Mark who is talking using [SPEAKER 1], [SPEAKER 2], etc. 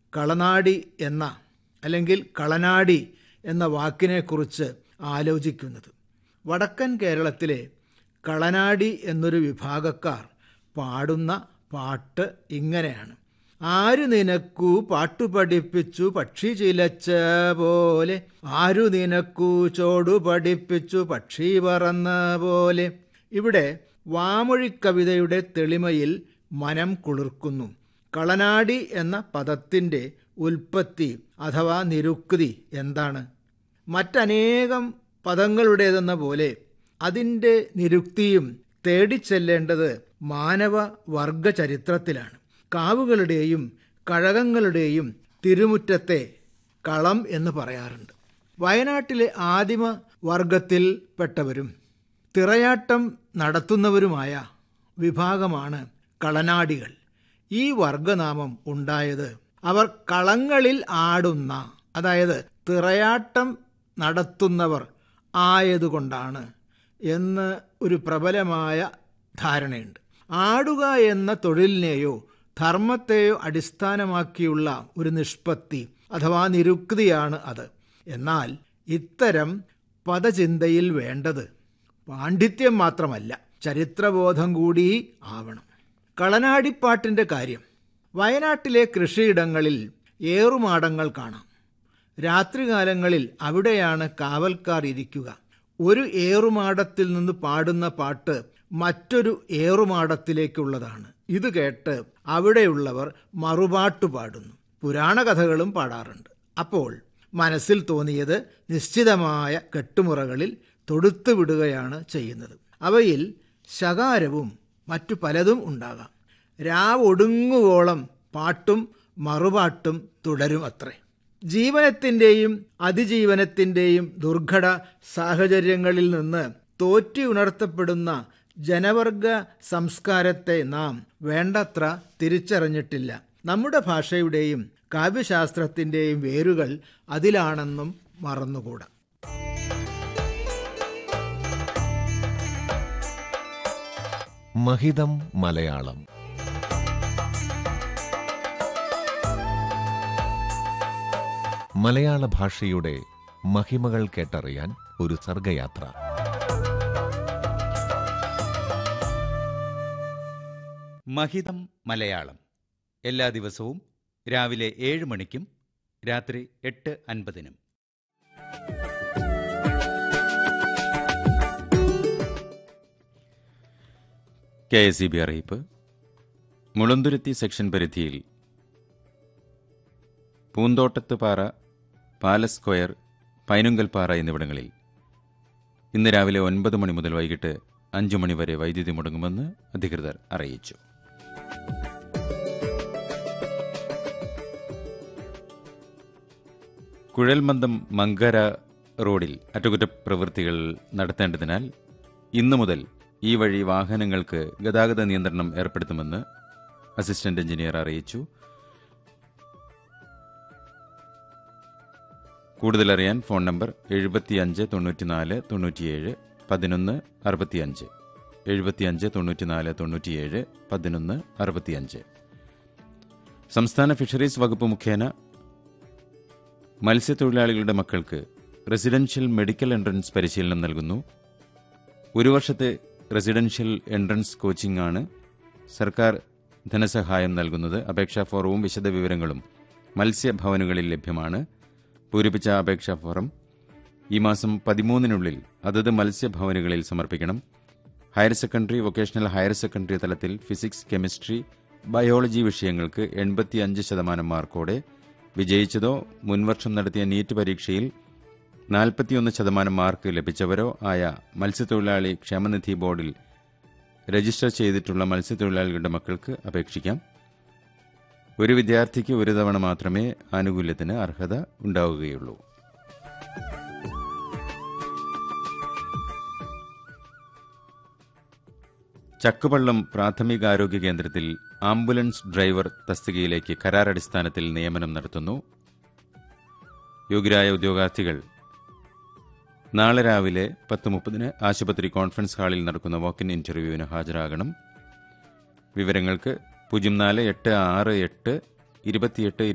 [SPEAKER 1] കളനാടി എന്ന അല്ലെങ്കിൽ കളനാടി എന്ന വാക്കിനെക്കുറിച്ച് ആലോചിക്കുന്നത് വടക്കൻ കേരളത്തിലെ കളനാടി എന്നൊരു വിഭാഗക്കാർ പാടുന്ന പാട്ട് ഇങ്ങനെയാണ് ആരു നിനക്കു പാട്ടു പഠിപ്പിച്ചു പക്ഷി ചിലച്ച പോലെ ആരു നിനക്കു ചോടു പഠിപ്പിച്ചു പക്ഷി പറന്ന പോലെ ഇവിടെ വാമൊഴി കവിതയുടെ തെളിമയിൽ മനം കുളിർക്കുന്നു കളനാടി എന്ന പദത്തിൻ്റെ ഉൽപ്പത്തി അഥവാ നിരുക്തി എന്താണ് മറ്റനേകം പദങ്ങളുടേതെന്ന പോലെ അതിൻ്റെ നിരുക്തിയും തേടിച്ചെല്ലേണ്ടത് മാനവ വർഗ ചരിത്രത്തിലാണ് കാവുകളുടെയും കഴകങ്ങളുടെയും തിരുമുറ്റത്തെ കളം എന്ന് പറയാറുണ്ട് വയനാട്ടിലെ ആദിമ വർഗത്തിൽപ്പെട്ടവരും തിറയാട്ടം നടത്തുന്നവരുമായ വിഭാഗമാണ് കളനാടികൾ ഈ വർഗനാമം ഉണ്ടായത് അവർ കളങ്ങളിൽ ആടുന്ന അതായത് തിറയാട്ടം നടത്തുന്നവർ ആയതുകൊണ്ടാണ് എന്ന് ഒരു പ്രബലമായ ധാരണയുണ്ട് ആടുക എന്ന തൊഴിലിനെയോ ധർമ്മത്തെയോ അടിസ്ഥാനമാക്കിയുള്ള ഒരു നിഷ്പത്തി അഥവാ നിരുക്തിയാണ് അത് എന്നാൽ ഇത്തരം പദചിന്തയിൽ വേണ്ടത് പാണ്ഡിത്യം മാത്രമല്ല ചരിത്രബോധം കൂടി ആവണം കളനാടിപ്പാട്ടിൻ്റെ കാര്യം വയനാട്ടിലെ കൃഷിയിടങ്ങളിൽ ഏറുമാടങ്ങൾ കാണാം രാത്രികാലങ്ങളിൽ അവിടെയാണ് കാവൽക്കാർ ഇരിക്കുക ഒരു ഏറുമാടത്തിൽ നിന്ന് പാടുന്ന പാട്ട് മറ്റൊരു ഏറുമാടത്തിലേക്കുള്ളതാണ് ഇത് കേട്ട് അവിടെയുള്ളവർ മറുപാട്ട് പാടുന്നു പുരാണ കഥകളും പാടാറുണ്ട് അപ്പോൾ മനസ്സിൽ തോന്നിയത് നിശ്ചിതമായ കെട്ടുമുറകളിൽ തൊടുത്തു വിടുകയാണ് ചെയ്യുന്നത് അവയിൽ ശകാരവും മറ്റു പലതും ഉണ്ടാകാം രാവൊടുങ്ങുവോളം പാട്ടും മറുപാട്ടും തുടരും അത്രേ ജീവനത്തിൻ്റെയും അതിജീവനത്തിൻ്റെയും ദുർഘട സാഹചര്യങ്ങളിൽ നിന്ന് തോറ്റി ഉണർത്തപ്പെടുന്ന ജനവർഗ സംസ്കാരത്തെ നാം വേണ്ടത്ര തിരിച്ചറിഞ്ഞിട്ടില്ല നമ്മുടെ ഭാഷയുടെയും കാവ്യശാസ്ത്രത്തിൻ്റെയും വേരുകൾ അതിലാണെന്നും മറന്നുകൂടാ
[SPEAKER 2] മഹിതം മലയാളം മലയാള ഭാഷയുടെ മഹിമകൾ കേട്ടറിയാൻ ഒരു സർഗയാത്ര
[SPEAKER 3] മഹിതം മലയാളം എല്ലാ ദിവസവും രാവിലെ ഏഴ് മണിക്കും രാത്രി എട്ട് അൻപതിനും കെ എസ് ഇ ബി അറിയിപ്പ് മുളന്തുരുത്തി സെക്ഷൻ പരിധിയിൽ പൂന്തോട്ടത്തുപാറ പാലസ് സ്ക്വയർ പൈനുങ്കൽപ്പാറ എന്നിവിടങ്ങളിൽ ഇന്ന് രാവിലെ ഒൻപത് മണി മുതൽ വൈകിട്ട് അഞ്ചു മണി വരെ വൈദ്യുതി മുടങ്ങുമെന്ന് അധികൃതർ അറിയിച്ചു കുഴൽമന്ദം മങ്കര റോഡിൽ അറ്റകുറ്റപ്രവൃത്തികൾ നടത്തേണ്ടതിനാൽ ഇന്നു മുതൽ ഈ വഴി വാഹനങ്ങൾക്ക് ഗതാഗത നിയന്ത്രണം ഏർപ്പെടുത്തുമെന്ന് അസിസ്റ്റന്റ് എഞ്ചിനീയർ അറിയിച്ചു കൂടുതലറിയാൻ ഫോൺ നമ്പർ എഴുപത്തിയഞ്ച് തൊണ്ണൂറ്റിനാല് തൊണ്ണൂറ്റിയേഴ് പതിനൊന്ന് അറുപത്തിയഞ്ച് എഴുപത്തിയഞ്ച് തൊണ്ണൂറ്റിനാല് തൊണ്ണൂറ്റിയേഴ് പതിനൊന്ന് അറുപത്തിയഞ്ച് സംസ്ഥാന ഫിഷറീസ് വകുപ്പ് മുഖേന മത്സ്യത്തൊഴിലാളികളുടെ മക്കൾക്ക് റെസിഡൻഷ്യൽ മെഡിക്കൽ എൻട്രൻസ് പരിശീലനം നൽകുന്നു ഒരു വർഷത്തെ റെസിഡൻഷ്യൽ എൻട്രൻസ് കോച്ചിംഗ് ആണ് സർക്കാർ ധനസഹായം നൽകുന്നത് അപേക്ഷാ ഫോറവും വിശദവിവരങ്ങളും മത്സ്യഭവനുകളിൽ ലഭ്യമാണ് പൂരിപ്പിച്ച അപേക്ഷാ ഫോറം ഈ മാസം പതിമൂന്നിനുള്ളിൽ അതത് മത്സ്യഭവനുകളിൽ സമർപ്പിക്കണം higher secondary vocational higher secondary തലത്തിൽ ഫിസിക്സ് കെമിസ്ട്രി ബയോളജി വിഷയങ്ങൾക്ക് എൺപത്തിയഞ്ച് ശതമാനം മാർക്കോടെ വിജയിച്ചതോ മുൻവർഷം നടത്തിയ നീറ്റ് പരീക്ഷയിൽ നാൽപ്പത്തിയൊന്ന് ശതമാനം മാർക്ക് ലഭിച്ചവരോ ആയ മത്സ്യത്തൊഴിലാളി ക്ഷേമനിധി ബോർഡിൽ രജിസ്റ്റർ ചെയ്തിട്ടുള്ള മത്സ്യത്തൊഴിലാളികളുടെ മക്കൾക്ക് അപേക്ഷിക്കാം ഒരു വിദ്യാർത്ഥിക്ക് ഒരു തവണ മാത്രമേ ആനുകൂല്യത്തിന് അർഹത ഉണ്ടാവുകയുള്ളൂ ചക്കുപള്ളം പ്രാഥമികാരോഗ്യ കേന്ദ്രത്തിൽ ആംബുലൻസ് ഡ്രൈവർ തസ്തികയിലേക്ക് കരാറടിസ്ഥാനത്തിൽ നിയമനം നടത്തുന്നു യോഗ്യരായ ഉദ്യോഗാർത്ഥികൾ നാളെ രാവിലെ പത്ത് മുപ്പതിന് ആശുപത്രി കോൺഫറൻസ് ഹാളിൽ നടക്കുന്ന വാക്കിൻ ഇന്റർവ്യൂവിന് ഹാജരാകണം വിവരങ്ങൾക്ക് പൂജ്യം നാല് എട്ട് ആറ് എട്ട് ഇരുപത്തിയെട്ട്